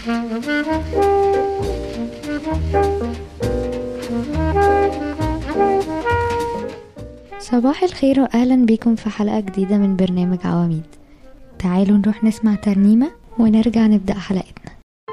صباح الخير واهلا بيكم في حلقة جديدة من برنامج عواميد تعالوا نروح نسمع ترنيمة ونرجع نبدأ حلقتنا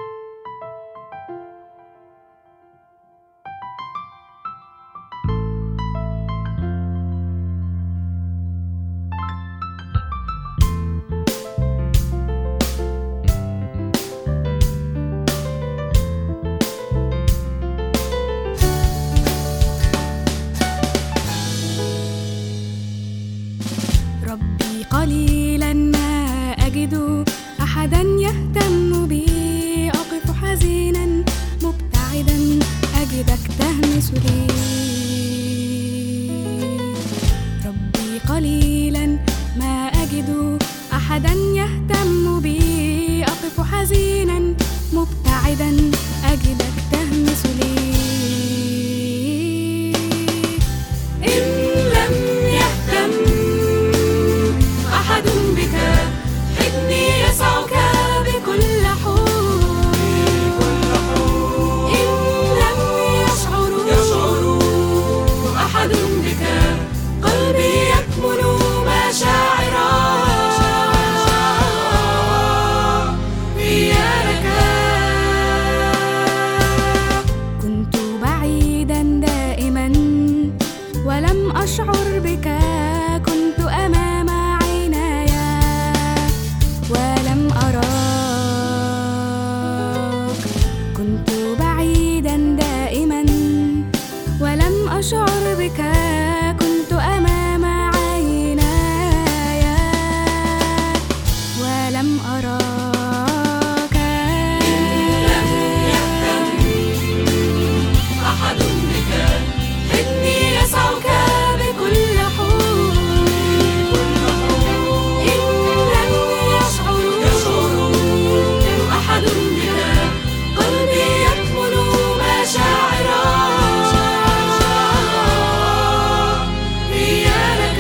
ربي قليلا ما أجد أحدا يهتم بي أقف حزينا مبتعدا أجدك تهمس لي ربي قليلا ما أجد أحدا يهتم بي أقف حزينا مبتعدا أجدك تهمس لي إن لم يهتم أحد بك حضني يسعك بكل حب إن لم يشعر أحد بك قلبي يكمن مشاعرا إياك كنت بعيدا دائما ولم أشعر بك كنت أمام عيناي ولم أراك كنت بعيدا دائما ولم أشعر بك كنت أمام عيناي ولم أراك لم يهتم أحد بك حضني يسعك بكل حب إن لم يشعر أحد بك قلبي يكمن مشاعرا إياك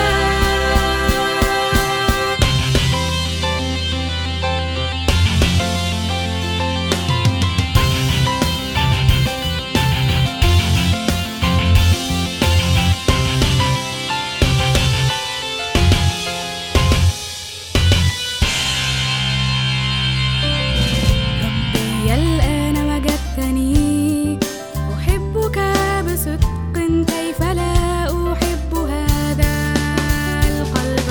ربي الآن وجدتني أحبك بصدق كيف لا أحب هذا القلب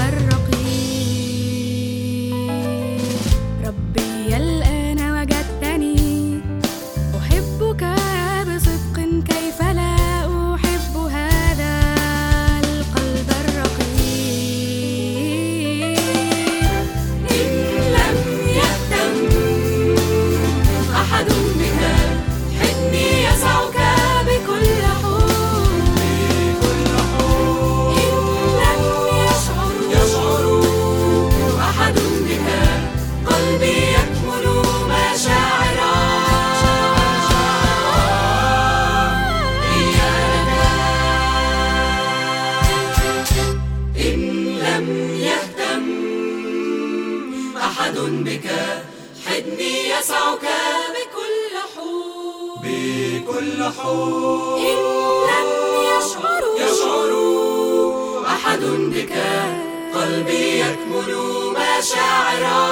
الرقيق ربي الآن وجدتني أحبك بصدق كيف لا أحب هذا القلب الرقيق إن لم يهتم أحد بك حضني يسعك بكل حب إن لم يشعر أحد بك قلبي يكمن مشاعرا إياك إن لم يهتم أحد بك حضني يسعك بكل حب بكل حب إن لم يشعر يشعر أحد بك قلبي يكمن مشاعرا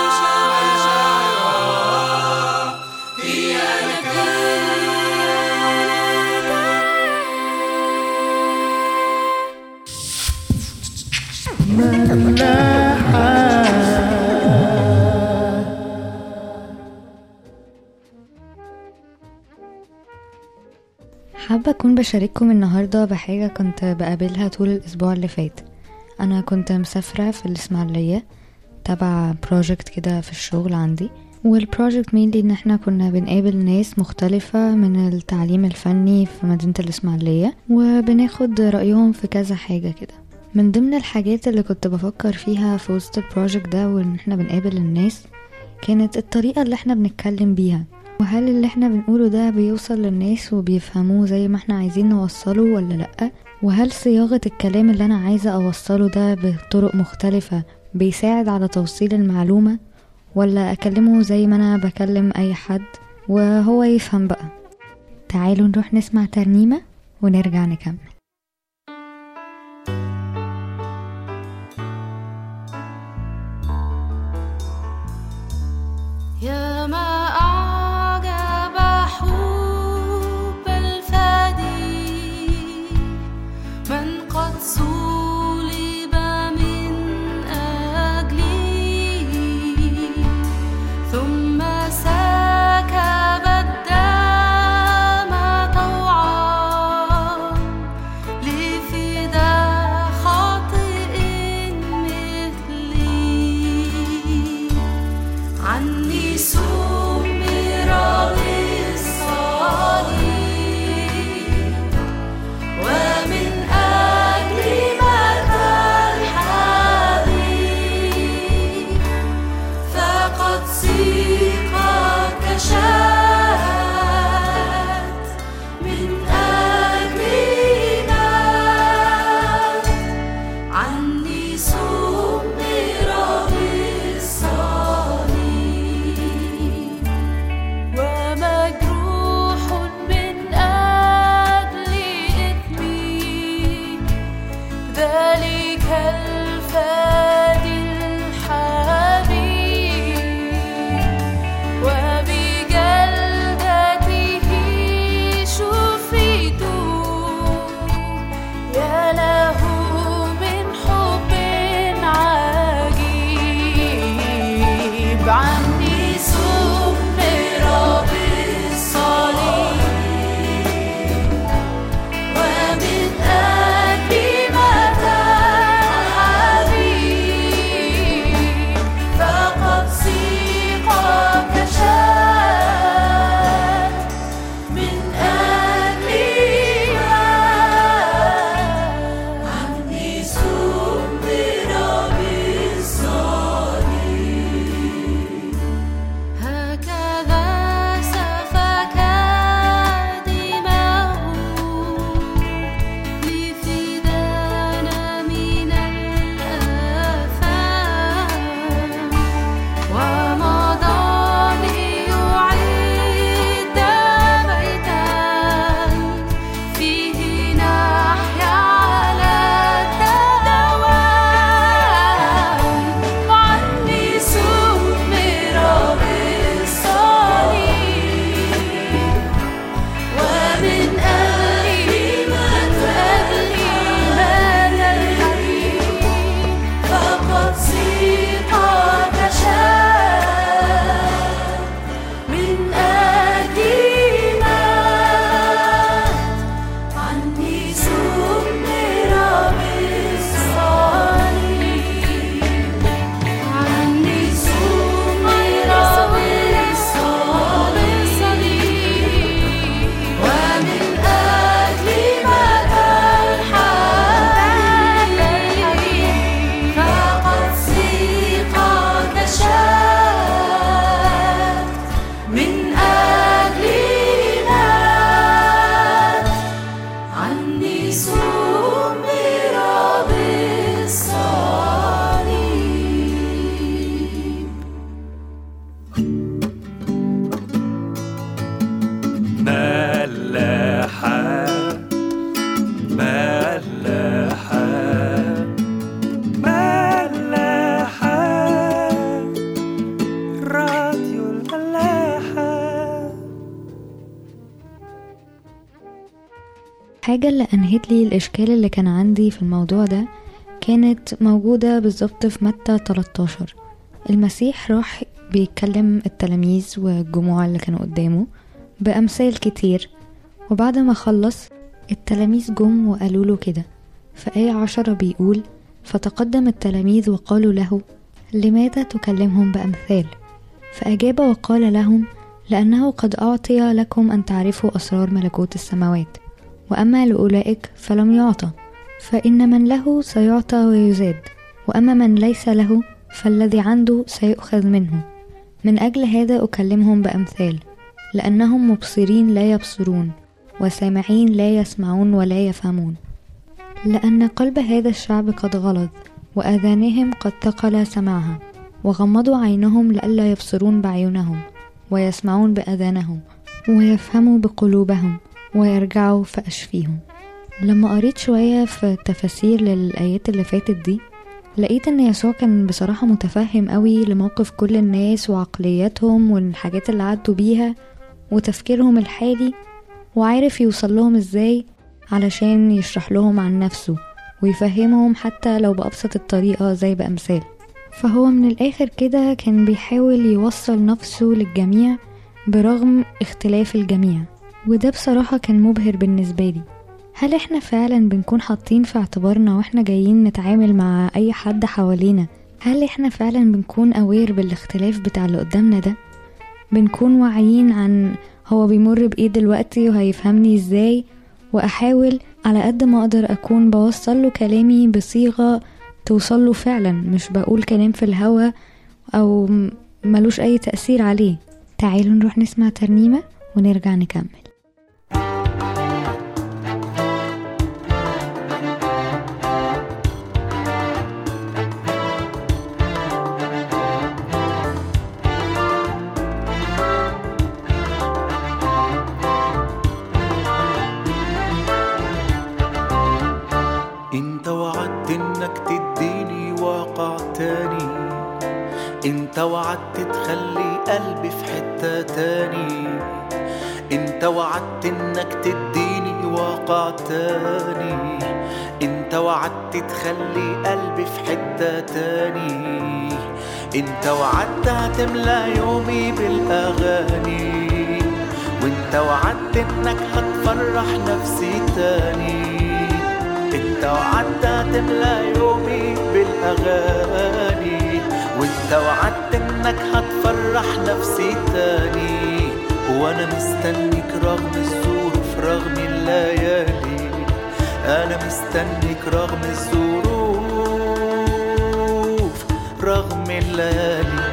حابة أكون بشارككم النهاردة بحاجة كنت بقابلها طول الأسبوع اللي فات أنا كنت مسافرة في الإسماعيلية تبع بروجكت كده في الشغل عندي والبروجكت مينلي ان احنا كنا بنقابل ناس مختلفة من التعليم الفني في مدينة الإسماعيلية وبناخد رأيهم في كذا حاجة كده من ضمن الحاجات اللي كنت بفكر فيها في وسط البروجكت ده وان احنا بنقابل الناس كانت الطريقة اللي احنا بنتكلم بيها وهل اللي احنا بنقوله ده بيوصل للناس وبيفهموه زي ما احنا عايزين نوصله ولا لأ وهل صياغة الكلام اللي انا عايزة اوصله ده بطرق مختلفة بيساعد على توصيل المعلومة ولا أكلمه زي ما أنا بكلم أي حد وهو يفهم بقى تعالوا نروح نسمع ترنيمة ونرجع نكمل يا ما أعجب حب الفدي من قد صلب من أجلي ثم سكب الدم طوعا لفداء خاطئ مثلي عني سمر بالصليب ومن أجل مدى الحبيب فقد سيق كشات من أجلنا عني سمر بالصليب ومجروح من أجل إثمي ذلك الفادي الحبيب وبجلدته شفيت يا له من حب عجيب عني سمر بالصليب ومن أجل مدى الحبيب فقد سيق كشات من أجلنا عني سمر بالصليب هكذا سفك دماءه لفدانا من الآثام ومضى ليعيد بيتا فيه نحيا على الدوام عني سمر بالصليب ومن أجل أجل مدى الحبيب فقد سيق كشات من أجل مات عني سمر بالصليب عني سمر بالصليب ومن أجل مدى الحبيب فقد سيق كشات من أجلنا عني سمر بالصليب ملاحة ملاحة ملاحة راديو الملاحة الحاجة اللي أنهت لي الإشكال اللي كان عندي في الموضوع ده كانت موجودة بالظبط في متى 13 المسيح راح بيتكلم التلاميذ والجموع اللي كانوا قدامه بأمثال كتير وبعد ما خلص التلاميذ جم وقالوا له كده في آية عشرة بيقول فتقدم التلاميذ وقالوا له لماذا تكلمهم بأمثال فأجاب وقال لهم لأنه قد أعطي لكم أن تعرفوا أسرار ملكوت السماوات وأما لأولئك فلم يعطى فإن من له سيعطى ويزاد وأما من ليس له فالذي عنده سيؤخذ منه من أجل هذا أكلمهم بأمثال لأنهم مبصرين لا يبصرون وسامعين لا يسمعون ولا يفهمون لأن قلب هذا الشعب قد غلظ وآذانهم قد ثقل سمعها وغمضوا عينهم لئلا يبصرون بعيونهم ويسمعون بأذانهم ويفهموا بقلوبهم ويرجعوا فأشفيهم لما قريت شوية في التفاسير للآيات اللي فاتت دي لقيت ان يسوع كان بصراحة متفهم قوي لموقف كل الناس وعقلياتهم والحاجات اللي عدوا بيها وتفكيرهم الحالي وعارف يوصل لهم ازاي علشان يشرح لهم عن نفسه ويفهمهم حتى لو بأبسط الطريقة زي بأمثال فهو من الآخر كده كان بيحاول يوصل نفسه للجميع برغم اختلاف الجميع وده بصراحة كان مبهر بالنسبة لي هل احنا فعلا بنكون حاطين في اعتبارنا واحنا جايين نتعامل مع اي حد حوالينا هل احنا فعلا بنكون اوير بالاختلاف بتاع اللي قدامنا ده بنكون واعيين عن هو بيمر بايه دلوقتي وهيفهمني ازاي واحاول على قد ما اقدر اكون بوصل له كلامي بصيغة توصل له فعلا مش بقول كلام في الهوا او م- ملوش اي تأثير عليه تعالوا نروح نسمع ترنيمة ونرجع نكمل انت وعدت انك تديني واقع تاني انت وعدت تخلي قلبي في حتة تاني انت وعدت انك تديني واقع تاني انت وعدت تخلي قلبي في حتة تاني انت وعدت هتملى يومي بالاغاني وانت وعدت انك هتفرح نفسي تاني انت وعدت هتملى يومي بالاغاني وانت وعدت انك هتفرح نفسي تاني وانا مستنيك رغم الظروف رغم الليالي انا مستنيك رغم الظروف رغم الليالي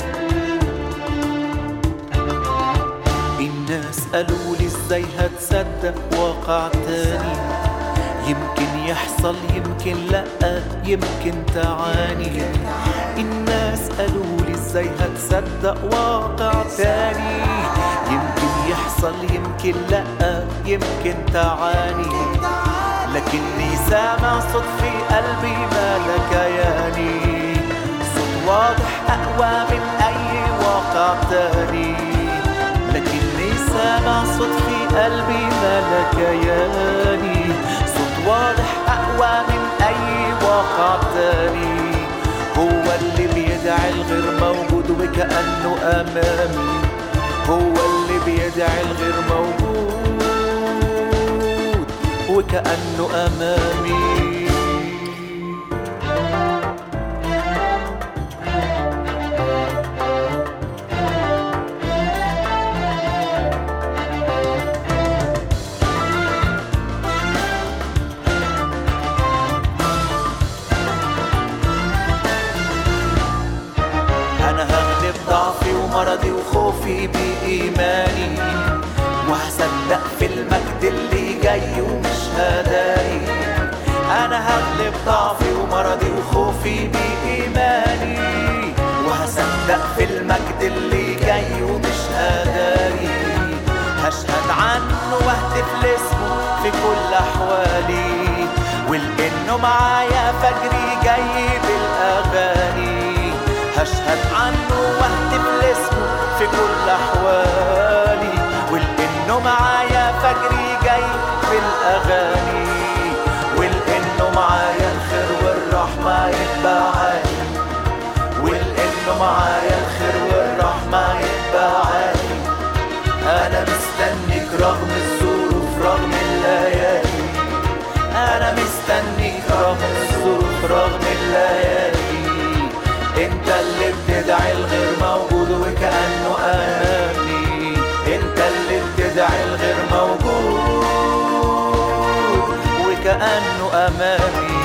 الناس قالوا لي ازاي هتصدق واقع تاني يمكن يحصل يمكن لا يمكن تعاني الناس قالوا لي ازاي هتصدق واقع تاني يمكن يحصل يمكن لا يمكن تعاني لكني سامع صوت في قلبي مالك ياني صوت واضح أقوى من أي واقع تاني لكني سامع صوت في قلبي مالك ياني صوت واضح أقوى من أي واقع تاني هو اللي بيدعي الغير موجود وكأنه أمامي هو اللي بيدعي الغير موجود وكأنه أمامي أنا هغلب ضعفي ومرضي وخوفي بإيماني وهصدق في المجد اللي جاي ومش هداري أنا هغلب ضعفي ومرضي وخوفي بإيماني وهصدق في المجد اللي جاي ومش هداري هشهد عنه واهتف لاسمه في كل أحوالي ولأنه معايا فجري جاي بالأغاني هشهد عنه واهتف لاسمه في كل أحوالي ولأنه معايا فجري جاي بالأغاني ولأنه معايا الخير والرحمة يتبعاني ولأنه معايا الخير والرحمة يتبعاني أنا مستنيك رغم الظروف رغم الليالي أنا مستنيك رغم الظروف رغم الليالي انت اللي بتدعي الغير موجود وكأنه أمامي انت اللي بتدعي الغير موجود وكأنه أمامي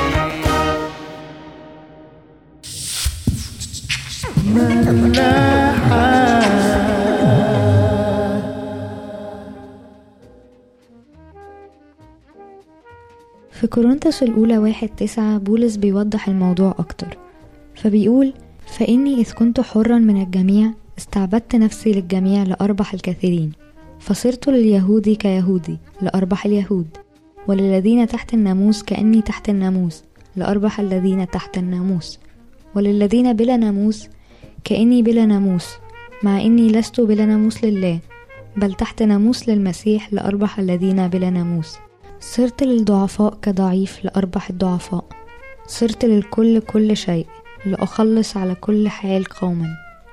في كورنثوس الأولى واحد تسعة بولس بيوضح الموضوع أكتر فبيقول فإني إذ كنت حرا من الجميع استعبدت نفسي للجميع لأربح الكثيرين فصرت لليهود كيهودي لأربح اليهود وللذين تحت الناموس كأني تحت الناموس لأربح الذين تحت الناموس وللذين بلا ناموس كأني بلا ناموس مع إني لست بلا ناموس لله بل تحت ناموس للمسيح لأربح الذين بلا ناموس صرت للضعفاء كضعيف لأربح الضعفاء صرت للكل كل شيء لأخلص على كل حال قوما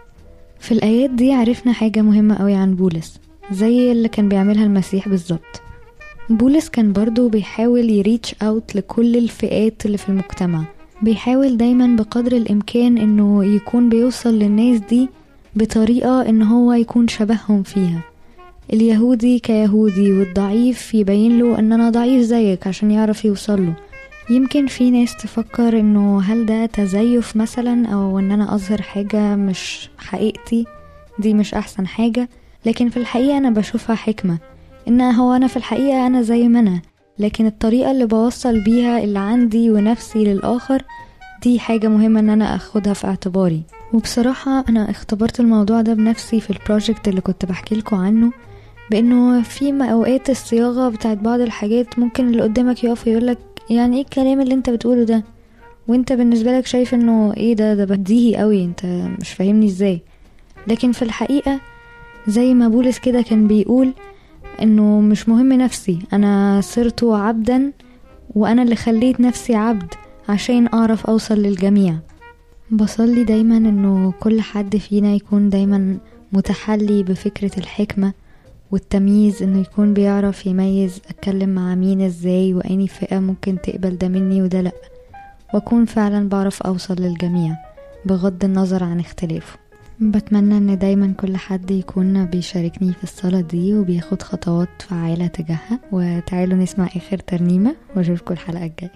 في الآيات دي عرفنا حاجة مهمة قوي عن بولس زي اللي كان بيعملها المسيح بالظبط بولس كان برضو بيحاول يريتش اوت لكل الفئات اللي في المجتمع بيحاول دايما بقدر الامكان انه يكون بيوصل للناس دي بطريقة ان هو يكون شبههم فيها اليهودي كيهودي والضعيف يبين له ان انا ضعيف زيك عشان يعرف يوصل له يمكن في ناس تفكر انه هل ده تزيف مثلا او ان انا اظهر حاجة مش حقيقتي دي مش احسن حاجة لكن في الحقيقة انا بشوفها حكمة ان هو انا في الحقيقة انا زي ما انا لكن الطريقة اللي بوصل بيها اللي عندي ونفسي للآخر دي حاجة مهمة ان انا اخدها في اعتباري وبصراحة انا اختبرت الموضوع ده بنفسي في البروجكت اللي كنت بحكي لكم عنه بانه في م- اوقات الصياغة بتاعت بعض الحاجات ممكن اللي قدامك يقف ويقولك يعني ايه الكلام اللي انت بتقوله ده وانت بالنسبة لك شايف انه ايه ده ده بديهي قوي انت مش فاهمني ازاي لكن في الحقيقة زي ما بولس كده كان بيقول انه مش مهم نفسي انا صرت عبدا وانا اللي خليت نفسي عبد عشان اعرف اوصل للجميع بصلي دايما انه كل حد فينا يكون دايما متحلي بفكرة الحكمة والتمييز انه يكون بيعرف يميز اتكلم مع مين ازاي واني فئة ممكن تقبل ده مني وده لأ واكون فعلا بعرف اوصل للجميع بغض النظر عن اختلافه بتمنى ان دايما كل حد يكون بيشاركني في الصلاة دي وبياخد خطوات فعالة تجاهها وتعالوا نسمع اخر ترنيمة واشوفكم الحلقة الجاية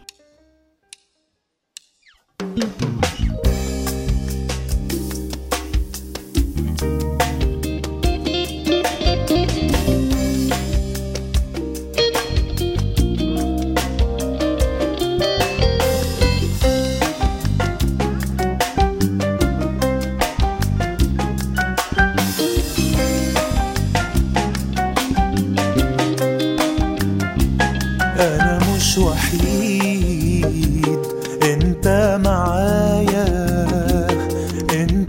أنا مش وحيد أنت معايا أنت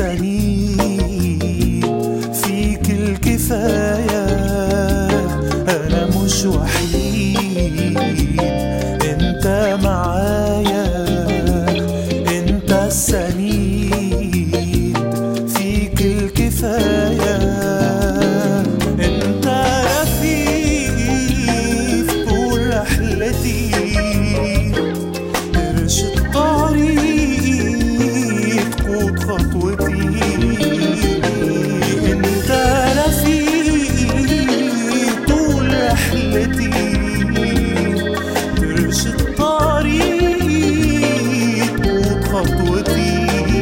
السند فيك الكفاية أنا مش وحيد أنت معايا أنت السند فيك الكفاية أنت رفيق طول رحلتي ارشد طريق قود خطوتي انت رفيق طول رحلتي ارشد طريق قود خطوتي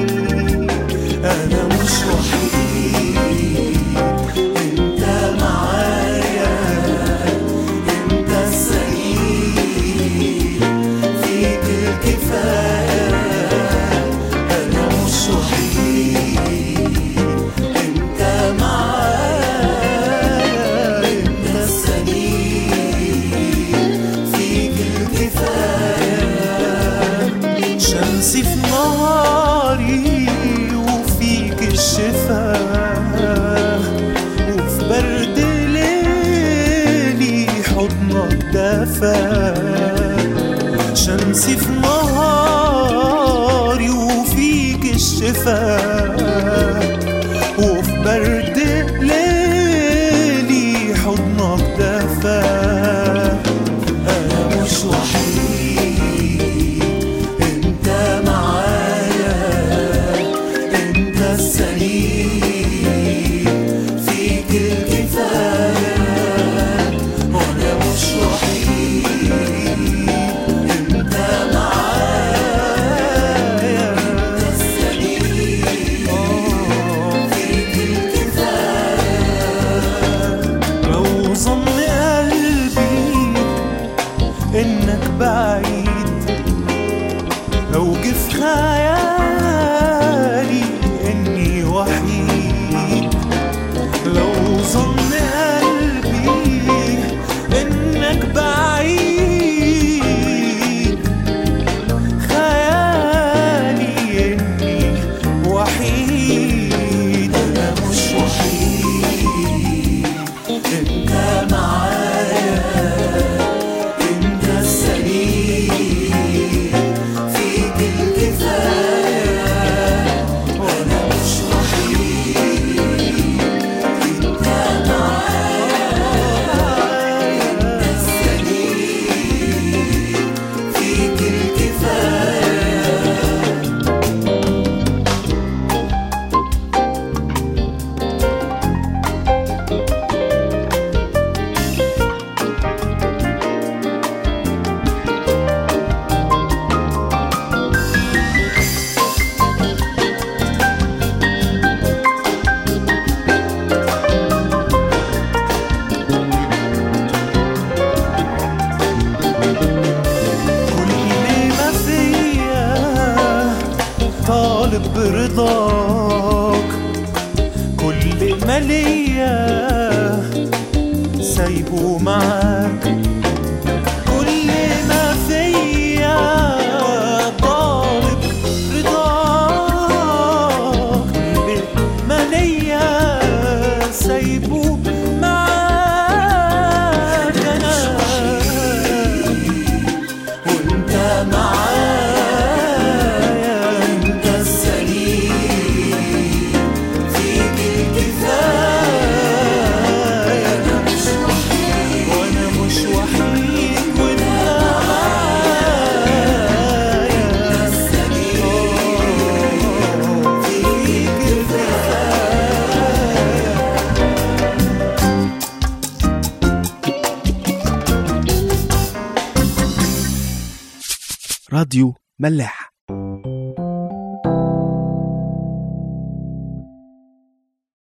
انا مش وحيد انت معايا انت السعيد فيك الكفاية أنا مش وحيد أنت معايا أنت السعيد فيك الكفاية شمسي في نهاري وفيك الشفاء وفي برد ليلي حضنك دافى شمسي في نهاري وفيك الشفاء وفي برد ليلي حضنك دافى أنا مش وحيد أنت معايا أنت السعيد فيك الكفاية وأنا مش وحيد ليا سايبه معاك كل ما فيا طالب رضاك كل ما ليا سايبه معاك انا وانت معايا انت السليم فيك الكفاية انا مش وحيد وانا مش وحيد وانت معايا انت السليم فيك الكفاية راديو ملاح